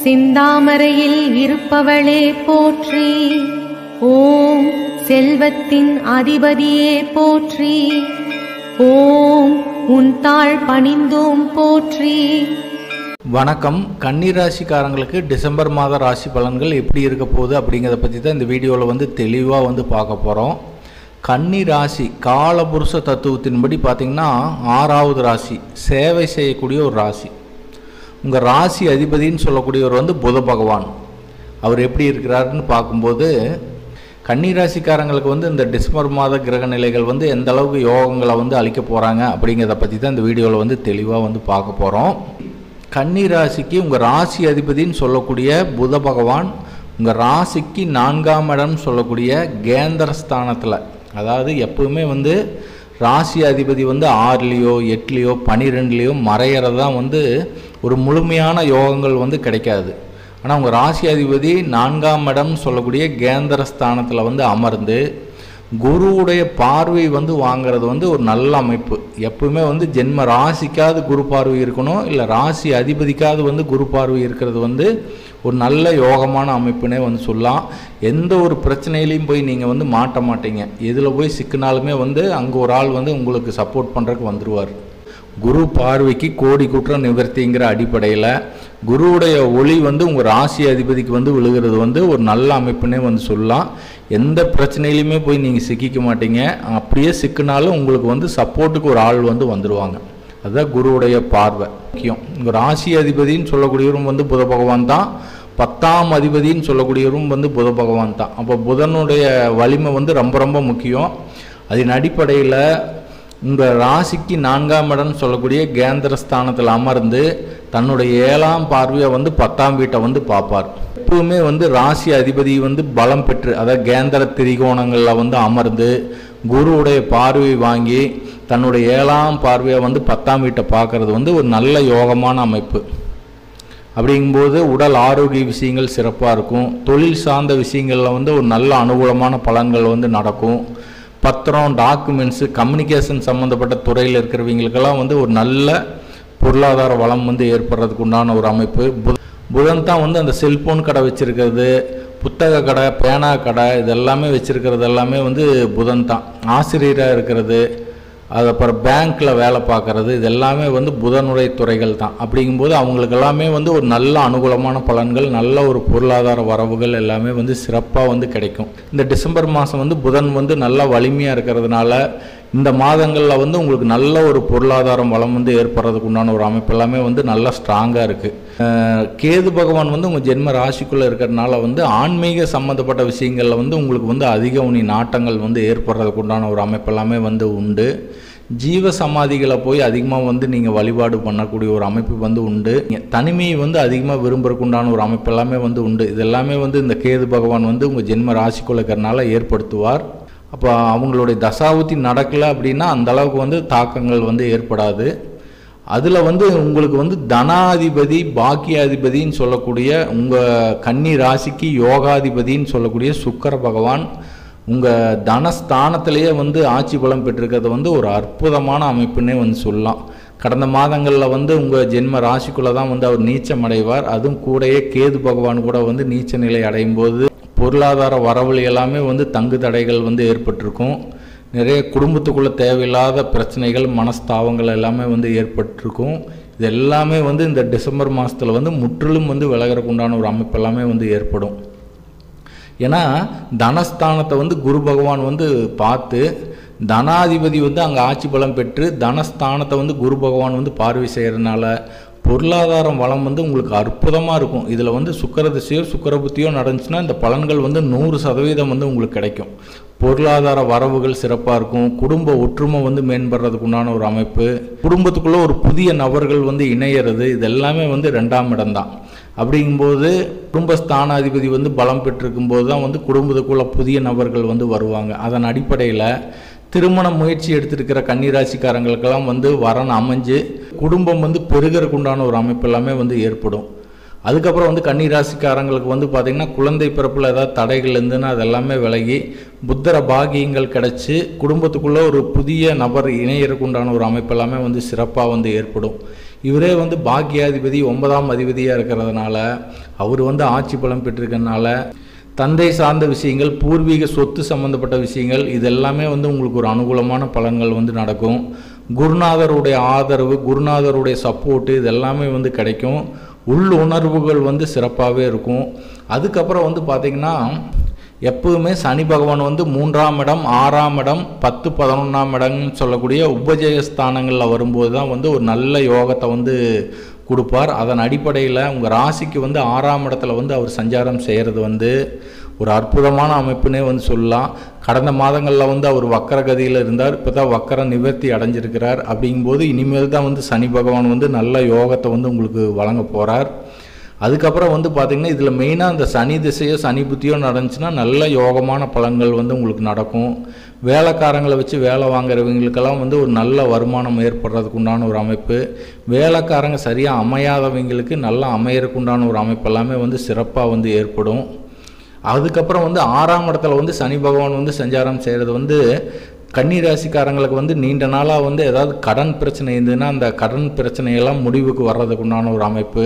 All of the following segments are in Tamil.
செந்தாமரையில் இருப்பவளே போற்றி ஓம் செல்வத்தின் அதிபதியே போற்றி ஓம் உன் தாழ் பணிந்தோம் போற்றி வணக்கம் கன்னிராசிக்காரங்களுக்கு டிசம்பர் மாத ராசி பலன்கள் எப்படி இருக்க போகுது அப்படிங்கிறத பற்றி தான் இந்த வீடியோவில் வந்து தெளிவாக வந்து பார்க்க போகிறோம் கன்னி ராசி காலபுருஷ தத்துவத்தின்படி பார்த்திங்கன்னா ஆறாவது ராசி சேவை செய்யக்கூடிய ஒரு ராசி உங்கள் ராசி அதிபதின்னு சொல்லக்கூடியவர் வந்து புத பகவான் அவர் எப்படி இருக்கிறாருன்னு பார்க்கும்போது கன்னி ராசிக்காரங்களுக்கு வந்து இந்த டிசம்பர் மாத கிரக நிலைகள் வந்து எந்த அளவுக்கு யோகங்களை வந்து அளிக்க போகிறாங்க அப்படிங்கிறத பற்றி தான் இந்த வீடியோவில் வந்து தெளிவாக வந்து பார்க்க போகிறோம் கன்னி ராசிக்கு உங்கள் ராசி அதிபதின்னு சொல்லக்கூடிய புத பகவான் உங்கள் ராசிக்கு நான்காம் இடம் சொல்லக்கூடிய கேந்திர ஸ்தானத்தில் அதாவது எப்பவுமே வந்து ராசி அதிபதி வந்து ஆறுலேயோ எட்டுலேயோ பன்னிரெண்டுலேயோ மறையிறது தான் வந்து ஒரு முழுமையான யோகங்கள் வந்து கிடைக்காது ஆனால் உங்கள் ராசி அதிபதி நான்காம் இடம் சொல்லக்கூடிய கேந்திர ஸ்தானத்தில் வந்து அமர்ந்து குருவுடைய பார்வை வந்து வாங்குறது வந்து ஒரு நல்ல அமைப்பு எப்பவுமே வந்து ஜென்ம ராசிக்காவது குரு பார்வை இருக்கணும் இல்லை ராசி அதிபதிக்காவது வந்து குரு பார்வை இருக்கிறது வந்து ஒரு நல்ல யோகமான அமைப்புனே வந்து சொல்லலாம் எந்த ஒரு பிரச்சனையிலையும் போய் நீங்கள் வந்து மாட்ட மாட்டீங்க எதில் போய் சிக்கினாலுமே வந்து அங்கே ஒரு ஆள் வந்து உங்களுக்கு சப்போர்ட் பண்ணுறதுக்கு வந்துடுவார் குரு பார்வைக்கு கோடி குற்றம் நிவர்த்திங்கிற அடிப்படையில் குருவுடைய ஒளி வந்து உங்கள் ராசி அதிபதிக்கு வந்து விழுகிறது வந்து ஒரு நல்ல அமைப்புனே வந்து சொல்லலாம் எந்த பிரச்சனையிலையுமே போய் நீங்கள் சிக்கிக்க மாட்டீங்க அப்படியே சிக்கினாலும் உங்களுக்கு வந்து சப்போர்ட்டுக்கு ஒரு ஆள் வந்து வந்துடுவாங்க அதுதான் குருவுடைய பார்வை முக்கியம் உங்கள் ராசி அதிபதின்னு சொல்லக்கூடியவரும் வந்து புத பகவான் தான் பத்தாம் அதிபதின்னு சொல்லக்கூடியவரும் வந்து புத பகவான் தான் அப்போ புதனுடைய வலிமை வந்து ரொம்ப ரொம்ப முக்கியம் அதன் அடிப்படையில் உங்கள் ராசிக்கு நான்காம் இடம்னு சொல்லக்கூடிய கேந்திர ஸ்தானத்தில் அமர்ந்து தன்னுடைய ஏழாம் பார்வையை வந்து பத்தாம் வீட்டை வந்து பார்ப்பார் எப்பவுமே வந்து ராசி அதிபதி வந்து பலம் பெற்று அதாவது கேந்திர திரிகோணங்களில் வந்து அமர்ந்து குருவுடைய பார்வை வாங்கி தன்னுடைய ஏழாம் பார்வையை வந்து பத்தாம் வீட்டை பார்க்கறது வந்து ஒரு நல்ல யோகமான அமைப்பு அப்படிங்கும்போது உடல் ஆரோக்கிய விஷயங்கள் சிறப்பாக இருக்கும் தொழில் சார்ந்த விஷயங்களில் வந்து ஒரு நல்ல அனுகூலமான பலன்கள் வந்து நடக்கும் பத்திரம் டாக்குமெண்ட்ஸு கம்யூனிகேஷன் சம்மந்தப்பட்ட துறையில் இருக்கிறவங்களுக்கெல்லாம் வந்து ஒரு நல்ல பொருளாதார வளம் வந்து ஏற்படுறதுக்கு உண்டான ஒரு அமைப்பு புத புதன் தான் வந்து அந்த செல்ஃபோன் கடை வச்சுருக்கிறது புத்தக கடை பேனா கடை இது எல்லாமே வச்சுருக்கிறது எல்லாமே வந்து புதன் தான் ஆசிரியராக இருக்கிறது அது அப்புறம் பேங்க்கில் வேலை பார்க்குறது இது எல்லாமே வந்து புதனுடைய துறைகள் தான் அப்படிங்கும்போது அவங்களுக்கு எல்லாமே வந்து ஒரு நல்ல அனுகூலமான பலன்கள் நல்ல ஒரு பொருளாதார வரவுகள் எல்லாமே வந்து சிறப்பாக வந்து கிடைக்கும் இந்த டிசம்பர் மாதம் வந்து புதன் வந்து நல்லா வலிமையாக இருக்கிறதுனால இந்த மாதங்களில் வந்து உங்களுக்கு நல்ல ஒரு பொருளாதாரம் வளம் வந்து ஏற்படுறதுக்கு உண்டான ஒரு அமைப்பு எல்லாமே வந்து நல்லா ஸ்ட்ராங்காக இருக்குது கேது பகவான் வந்து உங்கள் ஜென்ம ராசிக்குள்ளே இருக்கிறதுனால வந்து ஆன்மீக சம்மந்தப்பட்ட விஷயங்களில் வந்து உங்களுக்கு வந்து அதிக உனி நாட்டங்கள் வந்து ஏற்படுறதுக்கு உண்டான ஒரு அமைப்பு எல்லாமே வந்து உண்டு ஜீவ சமாதிகளை போய் அதிகமாக வந்து நீங்கள் வழிபாடு பண்ணக்கூடிய ஒரு அமைப்பு வந்து உண்டு தனிமையை வந்து அதிகமாக விரும்புறதுக்கு உண்டான ஒரு அமைப்பு எல்லாமே வந்து உண்டு இது எல்லாமே வந்து இந்த கேது பகவான் வந்து உங்கள் ஜென்ம ராசிக்குள்ள இருக்கிறனால ஏற்படுத்துவார் அப்போ அவங்களுடைய தசாவுத்தி நடக்கலை அப்படின்னா அந்த அளவுக்கு வந்து தாக்கங்கள் வந்து ஏற்படாது அதில் வந்து உங்களுக்கு வந்து தனாதிபதி பாக்கியாதிபதின்னு சொல்லக்கூடிய உங்கள் கன்னி ராசிக்கு யோகாதிபதின்னு சொல்லக்கூடிய சுக்கர பகவான் உங்கள் தனஸ்தானத்திலேயே வந்து ஆட்சி பலம் பெற்றிருக்கிறது வந்து ஒரு அற்புதமான அமைப்புன்னே வந்து சொல்லலாம் கடந்த மாதங்களில் வந்து உங்கள் ஜென்ம ராசிக்குள்ளே தான் வந்து அவர் நீச்சம் அடைவார் அதுவும் கூடயே கேது பகவான் கூட வந்து நீச்ச நிலை அடையும் போது பொருளாதார வரவுகள் எல்லாமே வந்து தங்கு தடைகள் வந்து ஏற்பட்டிருக்கும் நிறைய குடும்பத்துக்குள்ளே தேவையில்லாத பிரச்சனைகள் மனஸ்தாபங்கள் எல்லாமே வந்து ஏற்பட்டிருக்கும் இது எல்லாமே வந்து இந்த டிசம்பர் மாதத்தில் வந்து முற்றிலும் வந்து விலகிறக்கு உண்டான ஒரு அமைப்பு எல்லாமே வந்து ஏற்படும் ஏன்னா தனஸ்தானத்தை வந்து குரு பகவான் வந்து பார்த்து தனாதிபதி வந்து அங்கே ஆட்சி பலம் பெற்று தனஸ்தானத்தை வந்து குரு பகவான் வந்து பார்வை செய்கிறதுனால பொருளாதாரம் வளம் வந்து உங்களுக்கு அற்புதமாக இருக்கும் இதில் வந்து சுக்கர திசையோ சுக்கர புத்தியோ நடந்துச்சுன்னா இந்த பலன்கள் வந்து நூறு சதவீதம் வந்து உங்களுக்கு கிடைக்கும் பொருளாதார வரவுகள் சிறப்பாக இருக்கும் குடும்ப ஒற்றுமை வந்து மேம்படுறதுக்கு உண்டான ஒரு அமைப்பு குடும்பத்துக்குள்ளே ஒரு புதிய நபர்கள் வந்து இணையிறது இது எல்லாமே வந்து ரெண்டாம் இடம்தான் அப்படிங்கும்போது குடும்பஸ்தானாதிபதி வந்து பலம் பெற்றிருக்கும் போது தான் வந்து குடும்பத்துக்குள்ள புதிய நபர்கள் வந்து வருவாங்க அதன் அடிப்படையில் திருமண முயற்சி எடுத்திருக்கிற கன்னிராசிக்காரங்களுக்கெல்லாம் வந்து வரன் அமைஞ்சு குடும்பம் வந்து பெருகிறதுக்கு உண்டான ஒரு அமைப்பு எல்லாமே வந்து ஏற்படும் அதுக்கப்புறம் வந்து கன்னிராசிக்காரங்களுக்கு வந்து பார்த்திங்கன்னா குழந்தை பிறப்பில் ஏதாவது தடைகள் இருந்துன்னா அது எல்லாமே விலகி புத்தர பாகியங்கள் கிடச்சி குடும்பத்துக்குள்ளே ஒரு புதிய நபர் இணையறக்கு உண்டான ஒரு அமைப்பு எல்லாமே வந்து சிறப்பாக வந்து ஏற்படும் இவரே வந்து பாக்கியாதிபதி ஒன்பதாம் அதிபதியாக இருக்கிறதுனால அவர் வந்து ஆட்சி பலம் பெற்றிருக்கனால தந்தை சார்ந்த விஷயங்கள் பூர்வீக சொத்து சம்பந்தப்பட்ட விஷயங்கள் இதெல்லாமே வந்து உங்களுக்கு ஒரு அனுகூலமான பலன்கள் வந்து நடக்கும் குருநாதருடைய ஆதரவு குருநாதருடைய சப்போர்ட்டு இதெல்லாமே வந்து கிடைக்கும் உள் உணர்வுகள் வந்து சிறப்பாகவே இருக்கும் அதுக்கப்புறம் வந்து பார்த்திங்கன்னா எப்பவுமே சனி பகவான் வந்து மூன்றாம் இடம் ஆறாம் இடம் பத்து பதினொன்றாம் இடம்னு சொல்லக்கூடிய உபஜய ஸ்தானங்களில் வரும்போது தான் வந்து ஒரு நல்ல யோகத்தை வந்து கொடுப்பார் அதன் அடிப்படையில் உங்கள் ராசிக்கு வந்து ஆறாம் இடத்துல வந்து அவர் சஞ்சாரம் செய்கிறது வந்து ஒரு அற்புதமான அமைப்புனே வந்து சொல்லலாம் கடந்த மாதங்களில் வந்து அவர் வக்கரகதியில் இருந்தார் இப்போ தான் வக்கர நிவர்த்தி அடைஞ்சிருக்கிறார் அப்படிங்கும்போது இனிமேல் தான் வந்து சனி பகவான் வந்து நல்ல யோகத்தை வந்து உங்களுக்கு வழங்க போகிறார் அதுக்கப்புறம் வந்து பார்த்திங்கன்னா இதில் மெயினாக அந்த சனி திசையோ சனி புத்தியோ நடந்துச்சுன்னா நல்ல யோகமான பலன்கள் வந்து உங்களுக்கு நடக்கும் வேலைக்காரங்களை வச்சு வேலை வாங்குறவங்களுக்கெல்லாம் வந்து ஒரு நல்ல வருமானம் ஏற்படுறதுக்கு உண்டான ஒரு அமைப்பு வேலைக்காரங்க சரியாக அமையாதவங்களுக்கு நல்லா அமையறதுக்கு உண்டான ஒரு அமைப்பு எல்லாமே வந்து சிறப்பாக வந்து ஏற்படும் அதுக்கப்புறம் வந்து ஆறாம் இடத்துல வந்து சனி பகவான் வந்து சஞ்சாரம் செய்கிறது வந்து கன்னி ராசிக்காரங்களுக்கு வந்து நீண்ட நாளாக வந்து ஏதாவது கடன் பிரச்சனை இருந்ததுன்னா அந்த கடன் பிரச்சனையெல்லாம் முடிவுக்கு வர்றதுக்கு உண்டான ஒரு அமைப்பு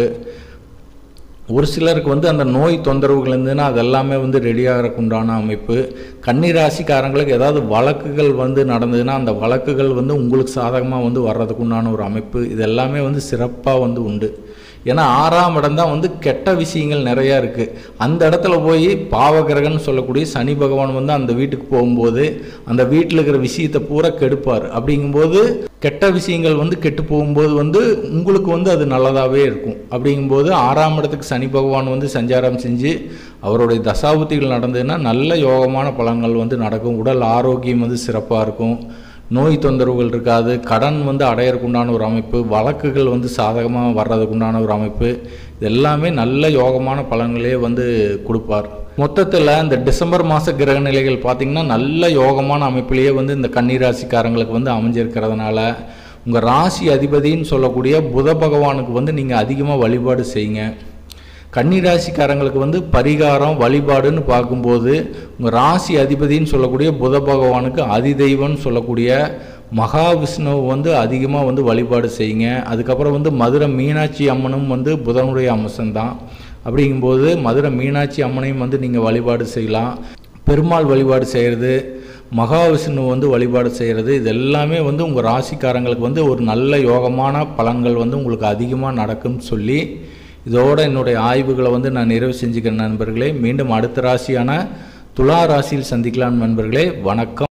ஒரு சிலருக்கு வந்து அந்த நோய் தொந்தரவுகள் இருந்ததுன்னா அதெல்லாமே வந்து ரெடி ஆகிறதுக்கு உண்டான அமைப்பு கன்னிராசிக்காரங்களுக்கு ஏதாவது வழக்குகள் வந்து நடந்ததுன்னா அந்த வழக்குகள் வந்து உங்களுக்கு சாதகமாக வந்து வர்றதுக்கு உண்டான ஒரு அமைப்பு இது எல்லாமே வந்து சிறப்பாக வந்து உண்டு ஏன்னா ஆறாம் இடம் தான் வந்து கெட்ட விஷயங்கள் நிறையா இருக்குது அந்த இடத்துல போய் பாவகிரகன்னு சொல்லக்கூடிய சனி பகவான் வந்து அந்த வீட்டுக்கு போகும்போது அந்த வீட்டில் இருக்கிற விஷயத்தை பூரா கெடுப்பார் அப்படிங்கும்போது கெட்ட விஷயங்கள் வந்து கெட்டு போகும்போது வந்து உங்களுக்கு வந்து அது நல்லதாகவே இருக்கும் அப்படிங்கும்போது ஆறாம் இடத்துக்கு சனி பகவான் வந்து சஞ்சாரம் செஞ்சு அவருடைய தசாபுத்திகள் நடந்ததுன்னா நல்ல யோகமான பலன்கள் வந்து நடக்கும் உடல் ஆரோக்கியம் வந்து சிறப்பாக இருக்கும் நோய் தொந்தரவுகள் இருக்காது கடன் வந்து அடையறதுக்கு உண்டான ஒரு அமைப்பு வழக்குகள் வந்து சாதகமாக வர்றதுக்கு உண்டான ஒரு அமைப்பு இது எல்லாமே நல்ல யோகமான பலன்களே வந்து கொடுப்பார் மொத்தத்தில் இந்த டிசம்பர் மாத கிரக நிலைகள் பார்த்திங்கன்னா நல்ல யோகமான அமைப்பிலேயே வந்து இந்த கன்னிராசிக்காரங்களுக்கு வந்து அமைஞ்சிருக்கிறதுனால உங்கள் ராசி அதிபதின்னு சொல்லக்கூடிய புத பகவானுக்கு வந்து நீங்கள் அதிகமாக வழிபாடு செய்யுங்க கன்னிராசிக்காரங்களுக்கு வந்து பரிகாரம் வழிபாடுன்னு பார்க்கும்போது உங்கள் ராசி அதிபதின்னு சொல்லக்கூடிய புத பகவானுக்கு அதிதெய்வம்னு சொல்லக்கூடிய மகாவிஷ்ணுவை வந்து அதிகமாக வந்து வழிபாடு செய்யுங்க அதுக்கப்புறம் வந்து மதுரை மீனாட்சி அம்மனும் வந்து புதனுடைய அம்சம்தான் அப்படிங்கும்போது மதுரை மீனாட்சி அம்மனையும் வந்து நீங்கள் வழிபாடு செய்யலாம் பெருமாள் வழிபாடு செய்கிறது மகாவிஷ்ணு வந்து வழிபாடு செய்கிறது இது எல்லாமே வந்து உங்கள் ராசிக்காரங்களுக்கு வந்து ஒரு நல்ல யோகமான பலன்கள் வந்து உங்களுக்கு அதிகமாக நடக்கும்னு சொல்லி இதோட என்னுடைய ஆய்வுகளை வந்து நான் நிறைவு செஞ்சுக்கிறேன் நண்பர்களே மீண்டும் அடுத்த ராசியான துலா ராசியில் சந்திக்கலாம் நண்பர்களே வணக்கம்